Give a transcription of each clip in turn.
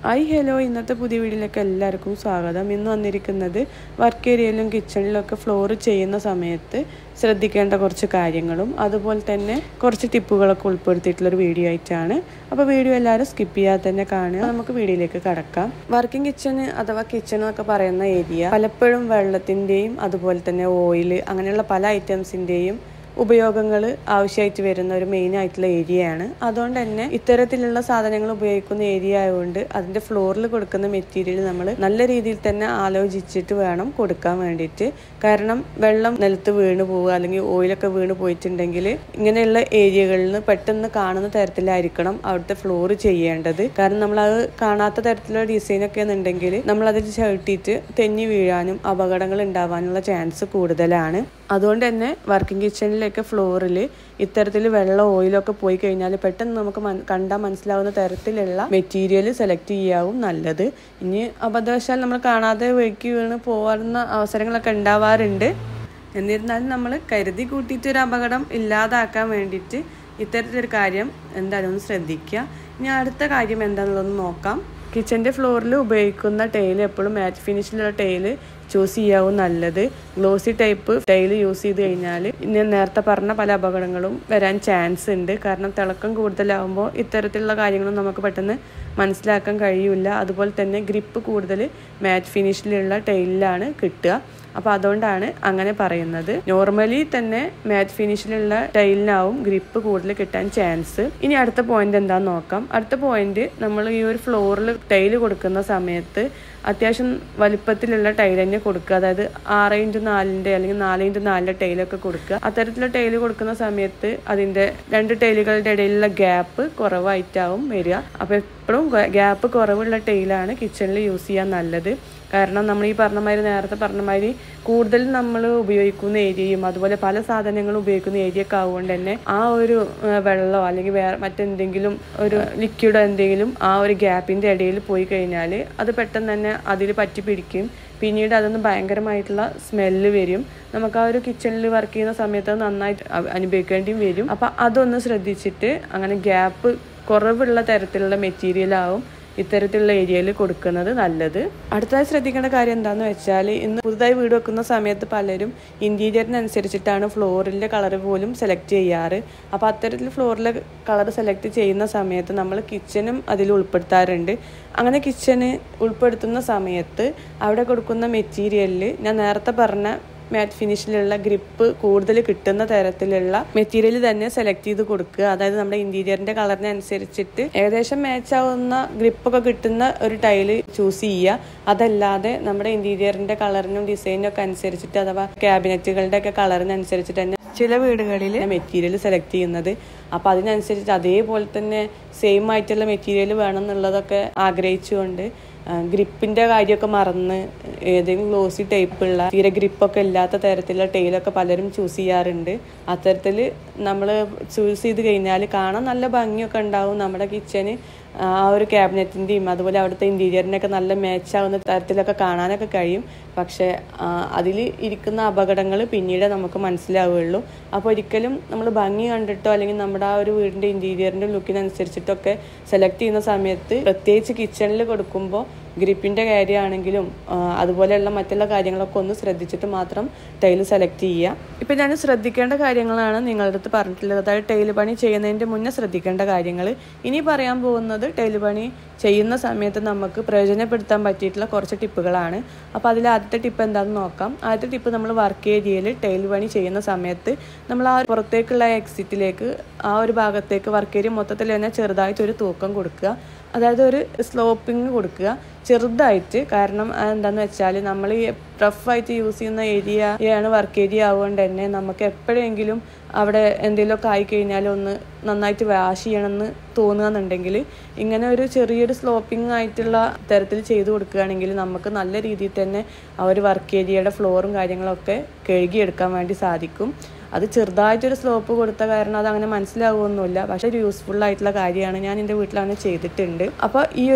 hi hello ഇന്നത്തെ പുതിയ വീഡിയോയിലേക്ക് എല്ലാവർക്കും സ്വാഗതം ഇന്ന് വന്നിരിക്കുന്നത് വർക്ക് ഏരിയയിലും കിച്ചണിലൊക്കെ ഫ്ലോർ ചെയ്യുന്ന സമയത്ത് ശ്രദ്ധിക്കേണ്ട കുറച്ച് കാര്യങ്ങളും അതുപോലെ തന്നെ കുറച്ച് ടിപ്പുകളൊക്കെ ഉൾപ്പെടുത്തിയിട്ടുള്ളൊരു വീഡിയോ ആയിട്ടാണ് അപ്പോൾ വീഡിയോ എല്ലാവരും സ്കിപ്പ് ചെയ്യാതെ തന്നെ കാണുക നമുക്ക് വീഡിയോയിലേക്ക് കടക്കാം വർക്കിംഗ് കിച്ചണ് അഥവാ കിച്ചൺ എന്നൊക്കെ പറയുന്ന ഏരിയ പലപ്പോഴും വെള്ളത്തിൻ്റെയും അതുപോലെ തന്നെ ഓയിൽ അങ്ങനെയുള്ള പല ഐറ്റംസിൻ്റെയും ഉപയോഗങ്ങൾ ആവശ്യമായിട്ട് വരുന്ന ഒരു മെയിൻ ആയിട്ടുള്ള ഏരിയയാണ് അതുകൊണ്ട് തന്നെ ഇത്തരത്തിലുള്ള സാധനങ്ങൾ ഉപയോഗിക്കുന്ന ഏരിയ ആയതുകൊണ്ട് അതിന്റെ ഫ്ലോറിൽ കൊടുക്കുന്ന മെറ്റീരിയൽ നമ്മൾ നല്ല രീതിയിൽ തന്നെ ആലോചിച്ചിട്ട് വേണം കൊടുക്കാൻ വേണ്ടിയിട്ട് കാരണം വെള്ളം നിലത്ത് വീണ് പോവുക അല്ലെങ്കിൽ ഓയിലൊക്കെ വീണ് പോയിട്ടുണ്ടെങ്കിൽ ഇങ്ങനെയുള്ള ഏരിയകളിൽ നിന്ന് പെട്ടെന്ന് കാണുന്ന തരത്തിലായിരിക്കണം അവിടുത്തെ ഫ്ലോർ ചെയ്യേണ്ടത് കാരണം നമ്മൾ അത് കാണാത്ത തരത്തിലുള്ള ഡിസൈൻ ഒക്കെ എന്നുണ്ടെങ്കിൽ നമ്മൾ അതിൽ ചവിട്ടിയിട്ട് തെന്നി വീഴാനും അപകടങ്ങൾ ഉണ്ടാവാനുള്ള ചാൻസ് കൂടുതലാണ് അതുകൊണ്ട് തന്നെ വർക്കിംഗ് കിച്ചണിലേക്ക് ഫ്ലോറിൽ ഇത്തരത്തിൽ വെള്ളം ഓയിലൊക്കെ പോയി കഴിഞ്ഞാൽ പെട്ടെന്ന് നമുക്ക് കണ്ടാൽ മനസ്സിലാവുന്ന തരത്തിലുള്ള മെറ്റീരിയൽ സെലക്ട് ചെയ്യാവും നല്ലത് ഇനി അബദ്ധവശാൽ നമ്മൾ കാണാതെ വഴുക്കി വീണ് പോകാവുന്ന അവസരങ്ങളൊക്കെ ഉണ്ടാവാറുണ്ട് എന്നിരുന്നാലും നമ്മൾ കരുതി കൂട്ടിയിട്ട് ഒരു അപകടം ഇല്ലാതാക്കാൻ വേണ്ടിയിട്ട് ഇത്തരത്തിലൊരു കാര്യം എന്തായാലും ഒന്ന് ശ്രദ്ധിക്കുക ഇനി അടുത്ത കാര്യം എന്താണെന്നുള്ളതൊന്ന് നോക്കാം കിച്ചൻ്റെ ഫ്ലോറിൽ ഉപയോഗിക്കുന്ന ടൈൽ എപ്പോഴും മാറ്റ് ഫിനിഷിലുള്ള ടൈൽ ചൂസ് ചെയ്യാവും നല്ലത് ഗ്ലോസി ടൈപ്പ് ടൈൽ യൂസ് ചെയ്ത് കഴിഞ്ഞാൽ ഇനി നേരത്തെ പറഞ്ഞ പല അപകടങ്ങളും വരാൻ ചാൻസ് ഉണ്ട് കാരണം തിളക്കം കൂടുതലാവുമ്പോൾ ഇത്തരത്തിലുള്ള കാര്യങ്ങളും നമുക്ക് പെട്ടെന്ന് മനസ്സിലാക്കാൻ കഴിയില്ല അതുപോലെ തന്നെ ഗ്രിപ്പ് കൂടുതൽ മാറ്റ് ഫിനിഷിലുള്ള ടൈലിലാണ് കിട്ടുക അപ്പോൾ അതുകൊണ്ടാണ് അങ്ങനെ പറയുന്നത് നോർമലി തന്നെ മാറ്റ് ഫിനിഷിലുള്ള ടൈലിനാവും ഗ്രിപ്പ് കൂടുതൽ കിട്ടാൻ ചാൻസ് ഇനി അടുത്ത പോയിന്റ് എന്താന്ന് നോക്കാം അടുത്ത പോയിന്റ് നമ്മൾ ഈ ഒരു ഫ്ലോറിൽ ടൈല് കൊടുക്കുന്ന സമയത്ത് അത്യാവശ്യം വലിപ്പത്തിലുള്ള ടൈൽ തന്നെ കൊടുക്കുക അതായത് ആറ് ഇൻറ്റു നാലിൻ്റെ അല്ലെങ്കിൽ നാല് ഇൻറ്റു നാലിൻ്റെ ടൈലൊക്കെ കൊടുക്കുക അത്തരത്തിലുള്ള ടൈല് കൊടുക്കുന്ന സമയത്ത് അതിൻ്റെ രണ്ട് ടൈലുകളുടെ ഇടയിലുള്ള ഗ്യാപ്പ് കുറവായിട്ടാവും വരിക അപ്പോൾ എപ്പോഴും ഗ്യാപ്പ് കുറവുള്ള ടൈലാണ് കിച്ചണിൽ യൂസ് ചെയ്യാൻ നല്ലത് കാരണം നമ്മൾ ഈ പറഞ്ഞ മാതിരി നേരത്തെ പറഞ്ഞ മാതിരി കൂടുതലും നമ്മൾ ഉപയോഗിക്കുന്ന ഏരിയയും അതുപോലെ പല സാധനങ്ങളും ഉപയോഗിക്കുന്ന ഏരിയ ഒക്കെ ആവുകൊണ്ട് തന്നെ ആ ഒരു വെള്ളമോ അല്ലെങ്കിൽ വേറെ മറ്റെന്തെങ്കിലും ഒരു ലിക്വിഡോ എന്തെങ്കിലും ആ ഒരു ഗ്യാപ്പിൻ്റെ ഇടയിൽ പോയി കഴിഞ്ഞാൽ അത് പെട്ടെന്ന് തന്നെ അതിൽ പറ്റി പിടിക്കും പിന്നീട് അതൊന്ന് ഭയങ്കരമായിട്ടുള്ള സ്മെല്ല് വരും നമുക്ക് ആ ഒരു കിച്ചണിൽ വർക്ക് ചെയ്യുന്ന സമയത്ത് നന്നായിട്ട് അനുഭവിക്കേണ്ടിയും വരും അപ്പം അതൊന്ന് ശ്രദ്ധിച്ചിട്ട് അങ്ങനെ ഗ്യാപ്പ് കുറവുള്ള തരത്തിലുള്ള മെറ്റീരിയൽ ആവും ഇത്തരത്തിലുള്ള ഏരിയയിൽ കൊടുക്കുന്നത് നല്ലത് അടുത്തതായി ശ്രദ്ധിക്കേണ്ട കാര്യം എന്താണെന്ന് വെച്ചാൽ ഇന്ന് പുതുതായി വീട് വെക്കുന്ന സമയത്ത് പലരും ഇൻറ്റീരിയറിനനുസരിച്ചിട്ടാണ് ഫ്ലോറിൻ്റെ കളർ പോലും സെലക്ട് ചെയ്യാറ് അപ്പോൾ അത്തരത്തിൽ ഫ്ലോറിലെ കളർ സെലക്ട് ചെയ്യുന്ന സമയത്ത് നമ്മൾ കിച്ചനും അതിൽ ഉൾപ്പെടുത്താറുണ്ട് അങ്ങനെ കിച്ചന് ഉൾപ്പെടുത്തുന്ന സമയത്ത് അവിടെ കൊടുക്കുന്ന മെറ്റീരിയലിൽ ഞാൻ നേരത്തെ പറഞ്ഞ മാറ്റ് ഫിനിഷിലുള്ള ഗ്രിപ്പ് കൂടുതൽ കിട്ടുന്ന തരത്തിലുള്ള മെറ്റീരിയൽ തന്നെ സെലക്ട് ചെയ്ത് കൊടുക്കുക അതായത് നമ്മുടെ ഇന്റീരിയറിന്റെ കളറിനനുസരിച്ചിട്ട് ഏകദേശം മാച്ച് ആവുന്ന ഗ്രിപ്പൊക്കെ കിട്ടുന്ന ഒരു ടൈല് ചൂസ് ചെയ്യുക അതല്ലാതെ നമ്മുടെ ഇന്റീരിയറിന്റെ കളറിനും ഡിസൈനും ഒക്കെ അനുസരിച്ചിട്ട് അഥവാ ക്യാബിനറ്റുകളുടെ ഒക്കെ കളറിനനുസരിച്ചിട്ട് തന്നെ ചില വീടുകളിൽ മെറ്റീരിയൽ സെലക്ട് ചെയ്യുന്നത് അപ്പോൾ അതിനനുസരിച്ച് അതേപോലെ തന്നെ സെയിം ആയിട്ടുള്ള മെറ്റീരിയൽ വേണം എന്നുള്ളതൊക്കെ ആഗ്രഹിച്ചുകൊണ്ട് ഗ്രിപ്പിൻ്റെ കാര്യമൊക്കെ മറന്ന് ഏതെങ്കിലും ഗ്ലോസി ടൈപ്പുള്ള തീരെ ഗ്രിപ്പൊക്കെ ഇല്ലാത്ത തരത്തിലുള്ള ടൈലൊക്കെ പലരും ചൂസ് ചെയ്യാറുണ്ട് അത്തരത്തിൽ നമ്മൾ ചൂസ് ചെയ്ത് കഴിഞ്ഞാൽ കാണാൻ നല്ല ഭംഗിയൊക്കെ ഉണ്ടാവും നമ്മുടെ കിച്ചന് ആ ഒരു ക്യാബിനറ്റിൻ്റെയും അതുപോലെ അവിടുത്തെ ഇൻറ്റീരിയറിനൊക്കെ നല്ല മാച്ച് ആവുന്ന തരത്തിലൊക്കെ കാണാനൊക്കെ കഴിയും പക്ഷേ അതിൽ ഇരിക്കുന്ന അപകടങ്ങൾ പിന്നീട് നമുക്ക് മനസ്സിലാവുകയുള്ളൂ അപ്പോൾ ഒരിക്കലും നമ്മൾ ഭംഗി കണ്ടിട്ടോ അല്ലെങ്കിൽ നമ്മുടെ ആ ഒരു വീടിൻ്റെ ഇൻറ്റീരിയറിൻ്റെ ലുക്കിനനുസരിച്ചിട്ടൊക്കെ സെലക്ട് ചെയ്യുന്ന സമയത്ത് പ്രത്യേകിച്ച് കിച്ചണിൽ കൊടുക്കുമ്പോൾ ഗ്രിപ്പിൻ്റെ കാര്യമാണെങ്കിലും അതുപോലെയുള്ള മറ്റുള്ള കാര്യങ്ങളൊക്കെ ഒന്ന് ശ്രദ്ധിച്ചിട്ട് മാത്രം ടൈല് സെലക്ട് ചെയ്യുക ഇപ്പം ഞാൻ ശ്രദ്ധിക്കേണ്ട കാര്യങ്ങളാണ് നിങ്ങളുടെ അടുത്ത് പറഞ്ഞിട്ടുള്ളത് അതായത് ടൈല് പണി ചെയ്യുന്നതിൻ്റെ മുന്നേ ശ്രദ്ധിക്കേണ്ട കാര്യങ്ങൾ ഇനി പറയാൻ പോകുന്നത് ടൈല് പണി ചെയ്യുന്ന സമയത്ത് നമുക്ക് പ്രയോജനപ്പെടുത്താൻ പറ്റിയിട്ടുള്ള കുറച്ച് ടിപ്പുകളാണ് അപ്പോൾ അതിൽ ആദ്യത്തെ ടിപ്പ് എന്താണെന്ന് നോക്കാം ആദ്യത്തെ ടിപ്പ് നമ്മൾ വർക്ക് ഏരിയയിൽ ടൈൽ പണി ചെയ്യുന്ന സമയത്ത് നമ്മൾ ആ പുറത്തേക്കുള്ള എക്സിറ്റിലേക്ക് ആ ഒരു ഭാഗത്തേക്ക് വർക്ക് ഏരിയ മൊത്തത്തിൽ തന്നെ ചെറുതായിട്ടൊരു തൂക്കം കൊടുക്കുക അതായത് ഒരു സ്ലോപ്പിങ് കൊടുക്കുക ചെറുതായിട്ട് കാരണം എന്താന്ന് വെച്ചാൽ നമ്മൾ ഈ റഫായിട്ട് യൂസ് ചെയ്യുന്ന ഏരിയയാണ് വർക്ക് ഏരിയ ആവുകൊണ്ട് തന്നെ നമുക്ക് എപ്പോഴെങ്കിലും അവിടെ എന്തെങ്കിലുമൊക്കെ ആയിക്കഴിഞ്ഞാൽ ഒന്ന് നന്നായിട്ട് വാഷ് ചെയ്യണമെന്ന് തോന്നുകയെന്നുണ്ടെങ്കിൽ ഇങ്ങനെ ഒരു ചെറിയൊരു സ്ലോപ്പിംഗ് ആയിട്ടുള്ള തരത്തിൽ ചെയ്തു കൊടുക്കുകയാണെങ്കിൽ നമുക്ക് നല്ല രീതിയിൽ തന്നെ ആ ഒരു വർക്ക് ഏരിയയുടെ ഫ്ലോറും കാര്യങ്ങളൊക്കെ കഴുകിയെടുക്കാൻ വേണ്ടി സാധിക്കും അത് ചെറുതായിട്ടൊരു സ്ലോപ്പ് കൊടുത്ത കാരണം അത് അങ്ങനെ മനസ്സിലാവുമൊന്നുമില്ല പക്ഷെ ഒരു യൂസ്ഫുൾ ആയിട്ടുള്ള കാര്യമാണ് ഞാൻ എൻ്റെ വീട്ടിലാണ് ചെയ്തിട്ടുണ്ട് അപ്പോൾ ഈ ഒരു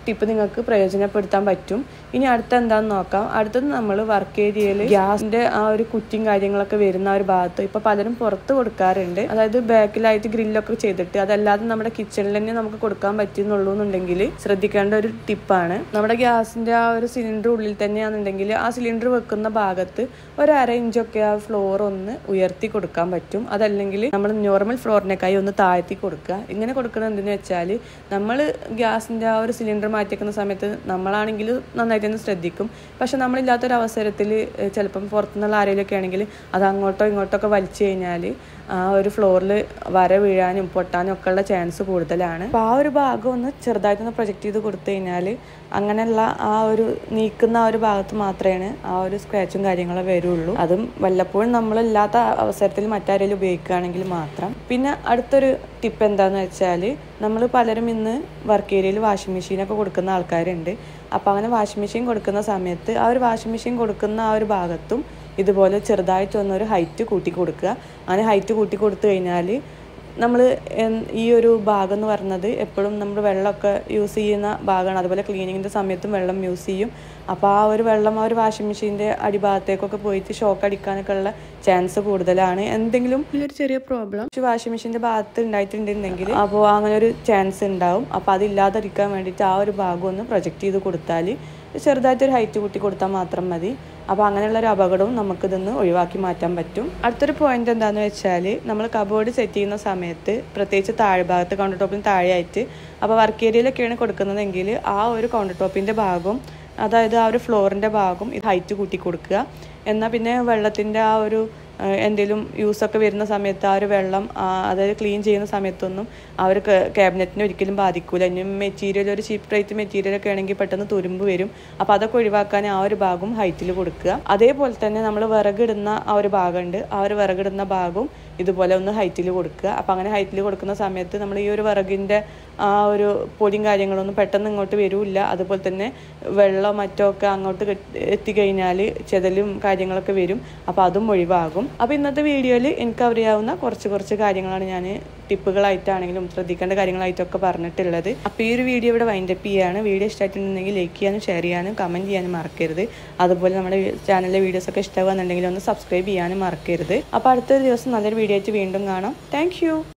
ടിപ്പ് നിങ്ങൾക്ക് പ്രയോജനപ്പെടുത്താൻ പറ്റും ഇനി അടുത്ത എന്താണെന്ന് നോക്കാം അടുത്തത് നമ്മൾ വർക്ക് ഏരിയയിൽ ഗ്യാസിന്റെ ആ ഒരു കുറ്റിയും കാര്യങ്ങളൊക്കെ വരുന്ന ആ ഒരു ഭാഗത്ത് ഇപ്പൊ പലരും പുറത്ത് കൊടുക്കാറുണ്ട് അതായത് ബാക്കിലായിട്ട് ഗ്രില്ലൊക്കെ ചെയ്തിട്ട് അതല്ലാതെ നമ്മുടെ കിച്ചണിൽ തന്നെ നമുക്ക് കൊടുക്കാൻ പറ്റുന്നുള്ളൂ എന്നുണ്ടെങ്കിൽ ശ്രദ്ധിക്കേണ്ട ഒരു ടിപ്പാണ് നമ്മുടെ ഗ്യാസിന്റെ ആ ഒരു സിലിണ്ടർ ഉള്ളിൽ തന്നെയാണെന്നുണ്ടെങ്കിൽ ആ സിലിണ്ടർ വെക്കുന്ന ഭാഗത്ത് ഒരു അര ഇഞ്ചൊക്കെ ആ ഫ്ലോർ ഒന്ന് ഉയർത്തി കൊടുക്കാൻ പറ്റും അതല്ലെങ്കിൽ നമ്മൾ നോർമൽ ഫ്ലോറിനേക്കായി ഒന്ന് താഴ്ത്തി കൊടുക്കുക ഇങ്ങനെ കൊടുക്കുന്നത് എന്തെന്ന് വെച്ചാൽ നമ്മൾ ഗ്യാസിന്റെ ആ ഒരു സിലിണ്ടർ മാറ്റിക്കുന്ന സമയത്ത് നമ്മളാണെങ്കിൽ നന്നായിട്ട് തന്നെ ശ്രദ്ധിക്കും പക്ഷെ നമ്മളില്ലാത്തൊരു അവസരത്തിൽ ചിലപ്പം പുറത്തുനിന്നുള്ള ആരെങ്കിലുമൊക്കെ ആണെങ്കിൽ അത് അങ്ങോട്ടോ ഇങ്ങോട്ടോ ഒക്കെ വലിച്ചു കഴിഞ്ഞാൽ ആ ഒരു ഫ്ലോറിൽ വര വീഴാനും പൊട്ടാനും ഒക്കെ ഉള്ള ചാൻസ് കൂടുതലാണ് അപ്പോൾ ആ ഒരു ഭാഗം ഒന്ന് ചെറുതായിട്ടൊന്ന് പ്രൊജക്റ്റ് ചെയ്ത് കൊടുത്തു കഴിഞ്ഞാൽ അങ്ങനെയുള്ള ആ ഒരു നീക്കുന്ന ആ ഒരു ഭാഗത്ത് മാത്രമേ ആ ഒരു സ്ക്രാച്ചും കാര്യങ്ങളും വരുള്ളൂ അതും വല്ലപ്പോഴും നമ്മളില്ലാത്ത അവസരത്തിൽ മറ്റാരെങ്കിലും ഉപയോഗിക്കുകയാണെങ്കിൽ മാത്രം പിന്നെ അടുത്തൊരു ടിപ്പ് എന്താണെന്ന് വെച്ചാൽ നമ്മൾ പലരും ഇന്ന് വർക്ക് ഏരിയയിൽ വാഷിംഗ് മെഷീനൊക്കെ കൊടുക്കുന്ന ആൾക്കാരുണ്ട് അപ്പോൾ അങ്ങനെ വാഷിംഗ് മെഷീൻ കൊടുക്കുന്ന സമയത്ത് ആ ഒരു വാഷിംഗ് മെഷീൻ കൊടുക്കുന്ന ആ ഒരു ഭാഗത്തും ഇതുപോലെ ചെറുതായിട്ട് ഒന്നൊരു ഹൈറ്റ് കൂട്ടി കൊടുക്കുക അങ്ങനെ ഹൈറ്റ് കൂട്ടി കൊടുത്തു കഴിഞ്ഞാൽ നമ്മൾ ഈ ഒരു ഭാഗം എന്ന് പറയുന്നത് എപ്പോഴും നമ്മൾ വെള്ളമൊക്കെ യൂസ് ചെയ്യുന്ന ഭാഗമാണ് അതുപോലെ ക്ലീനിങ്ങിൻ്റെ സമയത്തും വെള്ളം യൂസ് ചെയ്യും അപ്പോൾ ആ ഒരു വെള്ളം ആ ഒരു വാഷിംഗ് മെഷീൻ്റെ അടിഭാഗത്തേക്കൊക്കെ പോയിട്ട് ഷോക്ക് അടിക്കാനൊക്കെ ഉള്ള ചാൻസ് കൂടുതലാണ് എന്തെങ്കിലും ഒരു ചെറിയ പ്രോബ്ലം വാഷിംഗ് മെഷീൻ്റെ ഭാഗത്ത് ഉണ്ടായിട്ടുണ്ടെങ്കിൽ അപ്പോൾ അങ്ങനെ ഒരു ചാൻസ് ഉണ്ടാവും അപ്പോൾ അതില്ലാതിരിക്കാൻ വേണ്ടിയിട്ട് ആ ഒരു ഭാഗം ഒന്ന് പ്രൊജക്റ്റ് ചെയ്ത് കൊടുത്താൽ ചെറുതായിട്ടൊരു ഹൈറ്റ് കൂട്ടി കൊടുത്താൽ മാത്രം മതി അപ്പോൾ അങ്ങനെയുള്ള ഒരു അപകടവും നമുക്കിതൊന്ന് ഒഴിവാക്കി മാറ്റാൻ പറ്റും അടുത്തൊരു പോയിന്റ് എന്താണെന്ന് വെച്ചാൽ നമ്മൾ കബോർഡ് സെറ്റ് ചെയ്യുന്ന സമയത്ത് പ്രത്യേകിച്ച് താഴ്ഭാഗത്ത് കൗണ്ടർ ടോപ്പിന് താഴെയായിട്ട് അപ്പോൾ വർക്ക് ഏരിയയിലൊക്കെയാണ് കൊടുക്കുന്നതെങ്കിൽ ആ ഒരു കൗണ്ടർ ടോപ്പിൻ്റെ ഭാഗം അതായത് ആ ഒരു ഫ്ലോറിൻ്റെ ഭാഗം ഇത് ഹൈറ്റ് കൂട്ടി കൊടുക്കുക എന്നാൽ പിന്നെ വെള്ളത്തിൻ്റെ ആ ഒരു എന്തെങ്കിലും യൂസൊക്കെ വരുന്ന സമയത്ത് ആ ഒരു വെള്ളം അതായത് ക്ലീൻ ചെയ്യുന്ന സമയത്തൊന്നും ആ ഒരു ക്യാബിനറ്റിനെ ഒരിക്കലും ബാധിക്കില്ല ഇനി മെറ്റീരിയൽ ഒരു ചീപ്പ് റേറ്റ് മെറ്റീരിയൽ ഒക്കെ ആണെങ്കിൽ പെട്ടെന്ന് തുരുമ്പ് വരും അപ്പോൾ അതൊക്കെ ഒഴിവാക്കാൻ ആ ഒരു ഭാഗം ഹൈറ്റിൽ കൊടുക്കുക അതേപോലെ തന്നെ നമ്മൾ വിറകിടുന്ന ആ ഒരു ഭാഗമുണ്ട് ആ ഒരു വിറകിടുന്ന ഭാഗവും ഇതുപോലെ ഒന്ന് ഹൈറ്റിൽ കൊടുക്കുക അപ്പം അങ്ങനെ ഹൈറ്റിൽ കൊടുക്കുന്ന സമയത്ത് നമ്മൾ ഈ ഒരു വിറകിൻ്റെ ആ ഒരു പൊടിയും കാര്യങ്ങളൊന്നും പെട്ടെന്ന് ഇങ്ങോട്ട് വരില്ല അതുപോലെ തന്നെ വെള്ളം മറ്റോ ഒക്കെ അങ്ങോട്ട് എത്തിക്കഴിഞ്ഞാൽ ചെതലും കാര്യങ്ങളൊക്കെ വരും അപ്പോൾ അതും ഒഴിവാകും അപ്പോൾ ഇന്നത്തെ വീഡിയോയിൽ എനിക്ക് അറിയാവുന്ന കുറച്ച് കുറച്ച് കാര്യങ്ങളാണ് ഞാൻ ടിപ്പുകളായിട്ടാണെങ്കിലും ശ്രദ്ധിക്കേണ്ട കാര്യങ്ങളായിട്ടൊക്കെ പറഞ്ഞിട്ടുള്ളത് അപ്പോൾ ഈ ഒരു വീഡിയോ ഇവിടെ വൈൻഡപ്പ് ചെയ്യുകയാണ് വീഡിയോ ഇഷ്ടമായിട്ടുണ്ടെങ്കിൽ ലൈക്ക് ചെയ്യാനും ഷെയർ ചെയ്യാനും കമൻറ്റ് ചെയ്യാനും മറക്കരുത് അതുപോലെ നമ്മുടെ ചാനലിലെ വീഡിയോസ് ഒക്കെ ഇഷ്ടമാകുന്നുണ്ടെങ്കിൽ ഒന്ന് സബ്സ്ക്രൈബ് ചെയ്യാനും മറക്കരുത് അപ്പോൾ അടുത്തൊരു ദിവസം നല്ലൊരു വീഡിയോ ആയിട്ട് വീണ്ടും കാണാം താങ്ക്